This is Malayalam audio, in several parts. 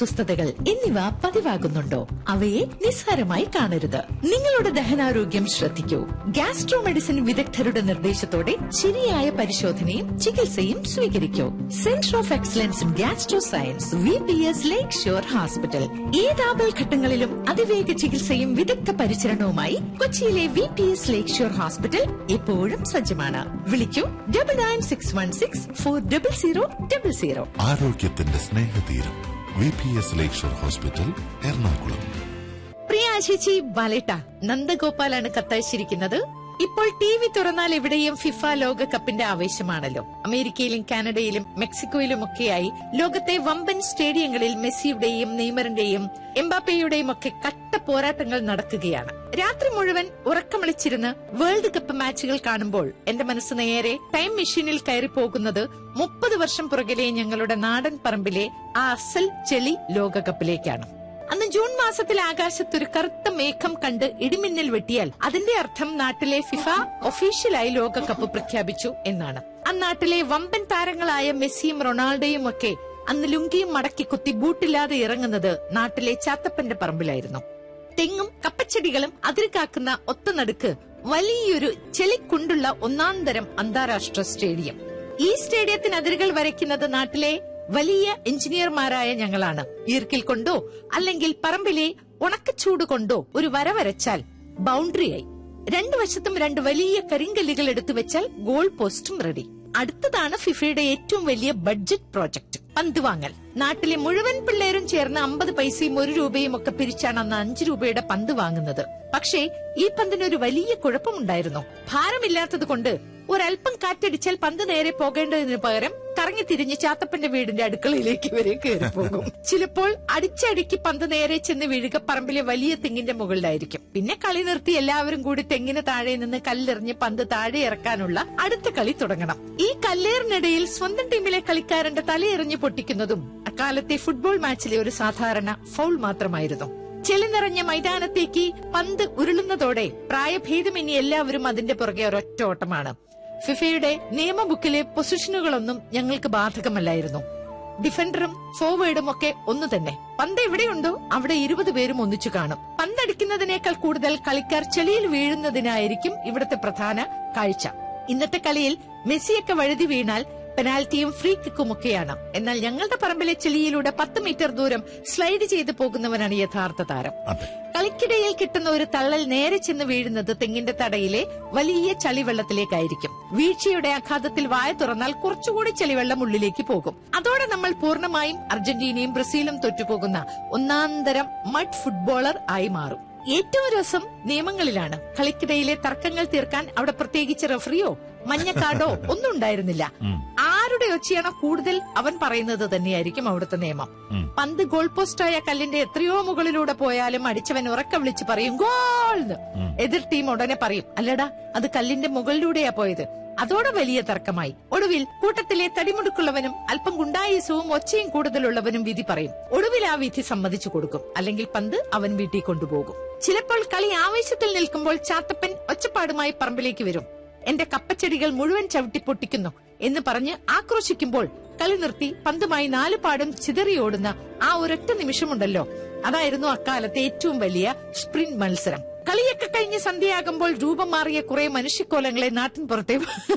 അസ്വസ്ഥതകൾ എന്നിവ പതിവാകുന്നുണ്ടോ അവയെ നിസ്സാരമായി കാണരുത് നിങ്ങളുടെ ദഹനാരോഗ്യം ശ്രദ്ധിക്കൂ ഗ്യാസ്ട്രോ മെഡിസിൻ വിദഗ്ധരുടെ നിർദ്ദേശത്തോടെ ശരിയായ പരിശോധനയും ചികിത്സയും സ്വീകരിക്കൂ centre of excellence in gastro science V P S lake shore hospital ഏത് ആപൽഘട്ടങ്ങളിലും അതിവേഗ ചികിത്സയും വിദഗ്ധ പരിചരണവുമായി കൊച്ചിയിലെ V P S lake shore hospital എപ്പോഴും സജ്ജമാണ് വിളിക്കൂ double nine six one six four double zero double zero ആരോഗ്യത്തിന്റെ സ്നേഹതീരം V P S lakeshore hospital Ernakulam പ്രിയ ആശിച്ചി ബാലേട്ട നന്ദഗോപാലാണ് കത്തയച്ചിരിക്കുന്നത് ഇപ്പോൾ ടി വി തുറന്നാൽ എവിടെയും ഫിഫ ലോകകപ്പിന്റെ ആവേശമാണല്ലോ അമേരിക്കയിലും കാനഡയിലും മെക്സിക്കോയിലുമൊക്കെയായി ലോകത്തെ വമ്പൻ സ്റ്റേഡിയങ്ങളിൽ മെസ്സിയുടെയും നെയ്മറിന്റെയും എംബാപ്പയുടെയും ഒക്കെ കട്ട പോരാട്ടങ്ങൾ നടക്കുകയാണ് രാത്രി മുഴുവൻ ഉറക്കമിളിച്ചിരുന്ന് വേൾഡ് കപ്പ് മാച്ചുകൾ കാണുമ്പോൾ എന്റെ മനസ്സ് നേരെ ടൈം മെഷീനിൽ കയറി പോകുന്നത് മുപ്പത് വർഷം പുറകിലെ ഞങ്ങളുടെ നാടൻ പറമ്പിലെ ആ അസൽ ചെളി ലോകകപ്പിലേക്കാണ് അന്ന് ജൂൺ മാസത്തിൽ ആകാശത്ത് ഒരു കറുത്ത മേഘം കണ്ട് ഇടിമിന്നൽ വെട്ടിയാൽ അതിന്റെ അർത്ഥം നാട്ടിലെ ഫിഫ ഒഫീഷ്യലായി ലോകകപ്പ് പ്രഖ്യാപിച്ചു എന്നാണ് അന്നാട്ടിലെ വമ്പൻ താരങ്ങളായ മെസ്സിയും റൊണാൾഡോയും ഒക്കെ അന്ന് ലുങ്കിയും മടക്കി കുത്തി ബൂട്ടില്ലാതെ ഇറങ്ങുന്നത് നാട്ടിലെ ചാത്തപ്പന്റെ പറമ്പിലായിരുന്നു തെങ്ങും കപ്പച്ചെടികളും അതിരുകാക്കുന്ന ഒത്തനടുക്ക് വലിയൊരു ചെളിക്കുണ്ടുള്ള ഒന്നാം തരം അന്താരാഷ്ട്ര സ്റ്റേഡിയം ഈ സ്റ്റേഡിയത്തിന് അതിരുകൾ വരയ്ക്കുന്നത് നാട്ടിലെ വലിയ എഞ്ചിനീയർമാരായ ഞങ്ങളാണ് ഈർക്കിൽ കൊണ്ടോ അല്ലെങ്കിൽ പറമ്പിലെ ഉണക്കച്ചൂട് കൊണ്ടോ ഒരു വര വരച്ചാൽ ബൗണ്ടറിയായി രണ്ടു വശത്തും രണ്ട് വലിയ കരിങ്കല്ലുകൾ എടുത്തു വെച്ചാൽ ഗോൾ പോസ്റ്റും റെഡി അടുത്തതാണ് ഫിഫയുടെ ഏറ്റവും വലിയ ബഡ്ജറ്റ് പ്രോജക്ട് പന്ത് വാങ്ങൽ നാട്ടിലെ മുഴുവൻ പിള്ളേരും ചേർന്ന് അമ്പത് പൈസയും ഒരു രൂപയും ഒക്കെ പിരിച്ചാണ് അന്ന് അഞ്ചു രൂപയുടെ പന്ത് വാങ്ങുന്നത് പക്ഷേ ഈ പന്തിന് ഒരു വലിയ കുഴപ്പമുണ്ടായിരുന്നു ഭാരമില്ലാത്തത് കൊണ്ട് ഒരല്പം കാറ്റടിച്ചാൽ പന്ത് നേരെ പോകേണ്ടതിന് പകരം കറങ്ങി തിരിഞ്ഞ് ചാത്തപ്പന്റെ വീടിന്റെ അടുക്കളയിലേക്ക് വരെ കയറി പോകും ചിലപ്പോൾ അടിച്ചടിക്ക് പന്ത് നേരെ ചെന്ന് വീഴുക പറമ്പിലെ വലിയ തെങ്ങിന്റെ മുകളിലായിരിക്കും പിന്നെ കളി നിർത്തി എല്ലാവരും കൂടി തെങ്ങിന് താഴെ നിന്ന് കല്ലെറിഞ്ഞ് പന്ത് താഴെ ഇറക്കാനുള്ള അടുത്ത കളി തുടങ്ങണം ഈ കല്ലേറിനിടയിൽ സ്വന്തം ടീമിലെ കളിക്കാരന്റെ തലയെറിഞ്ഞ് പൊട്ടിക്കുന്നതും അക്കാലത്തെ ഫുട്ബോൾ മാച്ചിലെ ഒരു സാധാരണ ഫൗൾ മാത്രമായിരുന്നു ചെളി നിറഞ്ഞ മൈതാനത്തേക്ക് പന്ത് ഉരുളുന്നതോടെ പ്രായഭേദമന്യേ എല്ലാവരും അതിന്റെ പുറകെ ഒരൊറ്റ ഓട്ടമാണ് ഫിഫയുടെ നിയമബുക്കിലെ പൊസിഷനുകളൊന്നും ഞങ്ങൾക്ക് ബാധകമല്ലായിരുന്നു ഡിഫൻഡറും ഫോർവേഡും ഒക്കെ ഒന്നു തന്നെ പന്ത് എവിടെയുണ്ടോ അവിടെ ഇരുപത് പേരും ഒന്നിച്ചു കാണും പന്തടിക്കുന്നതിനേക്കാൾ കൂടുതൽ കളിക്കാർ ചെളിയിൽ വീഴുന്നതിനായിരിക്കും ഇവിടുത്തെ പ്രധാന കാഴ്ച ഇന്നത്തെ കളിയിൽ മെസ്സിയൊക്കെ വഴുതി വീണാൽ പെനാൽറ്റിയും ഫ്രീ കിക്കുമൊക്കെയാണ് എന്നാൽ ഞങ്ങളുടെ പറമ്പിലെ ചെളിയിലൂടെ പത്ത് മീറ്റർ ദൂരം സ്ലൈഡ് ചെയ്ത് പോകുന്നവനാണ് യഥാർത്ഥ താരം അതെ കളിക്കിടയിൽ കിട്ടുന്ന ഒരു തള്ളൽ നേരെ ചെന്ന് വീഴുന്നത് തെങ്ങിന്റെ തടയിലെ വലിയ ചളിവെള്ളത്തിലേക്കായിരിക്കും വീഴ്ചയുടെ ആഘാതത്തിൽ വായ തുറന്നാൽ കുറച്ചുകൂടി ചെളിവെള്ളം ഉള്ളിലേക്ക് പോകും അതോടെ നമ്മൾ പൂർണ്ണമായും അർജന്റീനയും ബ്രസീലും തോറ്റുപോകുന്ന ഒന്നാന്തരം മഡ് ഫുട്ബോളർ ആയി മാറും ഏറ്റവും രസം നിയമങ്ങളിലാണ് കളിക്കിടയിലെ തർക്കങ്ങൾ തീർക്കാൻ അവിടെ പ്രത്യേകിച്ച് റഫറിയോ മഞ്ഞ കാർഡോ ഒന്നും ഉണ്ടായിരുന്നില്ല ആരുടെ ഒച്ചയാണോ കൂടുതൽ അവൻ പറയുന്നത് തന്നെയായിരിക്കും അവിടുത്തെ നിയമം പന്ത് ഗോൾ പോസ്റ്റായ കല്ലിന്റെ എത്രയോ മുകളിലൂടെ പോയാലും അടിച്ചവൻ ഉറക്ക വിളിച്ച് പറയും ഗോൾ എന്ന് എതിർ ടീം ഉടനെ പറയും അല്ലടാ അത് കല്ലിന്റെ മുകളിലൂടെയാ പോയത് അതോടെ വലിയ തർക്കമായി ഒടുവിൽ കൂട്ടത്തിലെ തടിമുടുക്കുള്ളവനും അല്പം ഗുണ്ടായുസവും ഒച്ചയും കൂടുതലുള്ളവനും വിധി പറയും ഒടുവിൽ ആ വിധി സമ്മതിച്ചു കൊടുക്കും അല്ലെങ്കിൽ പന്ത് അവൻ വീട്ടിൽ കൊണ്ടുപോകും ചിലപ്പോൾ കളി ആവേശത്തിൽ നിൽക്കുമ്പോൾ ചാത്തപ്പൻ ഒച്ചപ്പാടുമായി പറമ്പിലേക്ക് വരും എന്റെ കപ്പച്ചെടികൾ മുഴുവൻ ചവിട്ടി പൊട്ടിക്കുന്നു എന്ന് പറഞ്ഞ് ആക്രോശിക്കുമ്പോൾ കളി നിർത്തി പന്തുമായി നാലു പാടും ചിതറിയോടുന്ന ആ ഒരൊറ്റ നിമിഷമുണ്ടല്ലോ അതായിരുന്നു അക്കാലത്തെ ഏറ്റവും വലിയ സ്പ്രിന്റ് മത്സരം കളിയൊക്കെ കഴിഞ്ഞ് സന്ധ്യയാകുമ്പോൾ രൂപം മാറിയ കുറെ മനുഷ്യക്കോലങ്ങളെ നാട്ടിൻ പുറത്തെ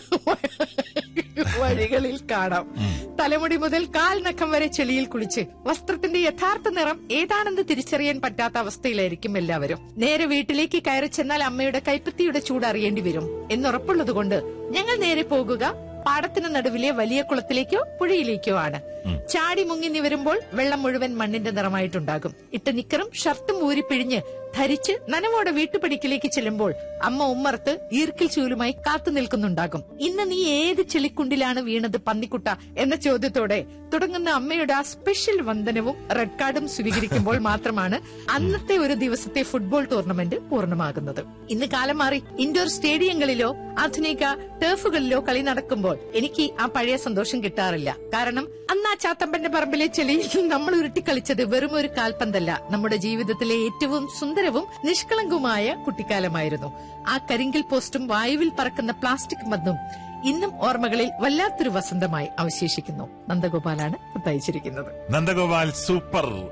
വഴികളിൽ കാണാം തലമുടി മുതൽ കാൽ നഖം വരെ ചെളിയിൽ കുളിച്ച് വസ്ത്രത്തിന്റെ യഥാർത്ഥ നിറം ഏതാണെന്ന് തിരിച്ചറിയാൻ പറ്റാത്ത അവസ്ഥയിലായിരിക്കും എല്ലാവരും നേരെ വീട്ടിലേക്ക് കയറി ചെന്നാൽ അമ്മയുടെ കൈപ്പത്തിയുടെ ചൂട് അറിയേണ്ടി വരും എന്നുറപ്പുള്ളതുകൊണ്ട് ഞങ്ങൾ നേരെ പോകുക പാടത്തിന് നടുവിലെ വലിയ കുളത്തിലേക്കോ പുഴയിലേക്കോ ആണ് ചാടി മുങ്ങി നിവരുമ്പോൾ വെള്ളം മുഴുവൻ മണ്ണിന്റെ നിറമായിട്ടുണ്ടാകും ഇട്ട നിക്കറും ഷർട്ടും ഊരി പിഴിഞ്ഞ് ധരിച്ച് നനവോടെ വീട്ടുപടിക്കലേക്ക് ചെല്ലുമ്പോൾ അമ്മ ഉമ്മർത്ത് ഈർക്കിൽ ചൂലുമായി കാത്തു നിൽക്കുന്നുണ്ടാകും ഇന്ന് നീ ഏത് ചെളിക്കുണ്ടിലാണ് വീണത് പന്നിക്കുട്ട എന്ന ചോദ്യത്തോടെ തുടങ്ങുന്ന അമ്മയുടെ ആ സ്പെഷ്യൽ വന്ദനവും റെഡ് കാർഡും സ്വീകരിക്കുമ്പോൾ മാത്രമാണ് അന്നത്തെ ഒരു ദിവസത്തെ ഫുട്ബോൾ ടൂർണമെന്റ് പൂർണ്ണമാകുന്നത് ഇന്ന് കാലം മാറി ഇൻഡോർ സ്റ്റേഡിയങ്ങളിലോ ആധുനിക ടേഫുകളിലോ കളി നടക്കുമ്പോൾ എനിക്ക് ആ പഴയ സന്തോഷം കിട്ടാറില്ല കാരണം അന്ന് ആ ചാത്തമ്പന്റെ പറമ്പിലെ ചെളിയിൽ നമ്മൾ ഉരുട്ടിക്കളിച്ചത് വെറും ഒരു കാൽപന്തല്ല നമ്മുടെ ജീവിതത്തിലെ ഏറ്റവും സുന്ദരവും നിഷ്കളങ്കവുമായ കുട്ടിക്കാലമായിരുന്നു ആ കരിങ്കിൽ പോസ്റ്റും വായുവിൽ പറക്കുന്ന പ്ലാസ്റ്റിക് മദ്ദും ഇന്നും ഓർമ്മകളിൽ വല്ലാത്തൊരു വസന്തമായി അവശേഷിക്കുന്നു നന്ദഗോപാലാണ് തയ്ച്ചിരിക്കുന്നത് നന്ദഗോപാൽ സൂപ്പർ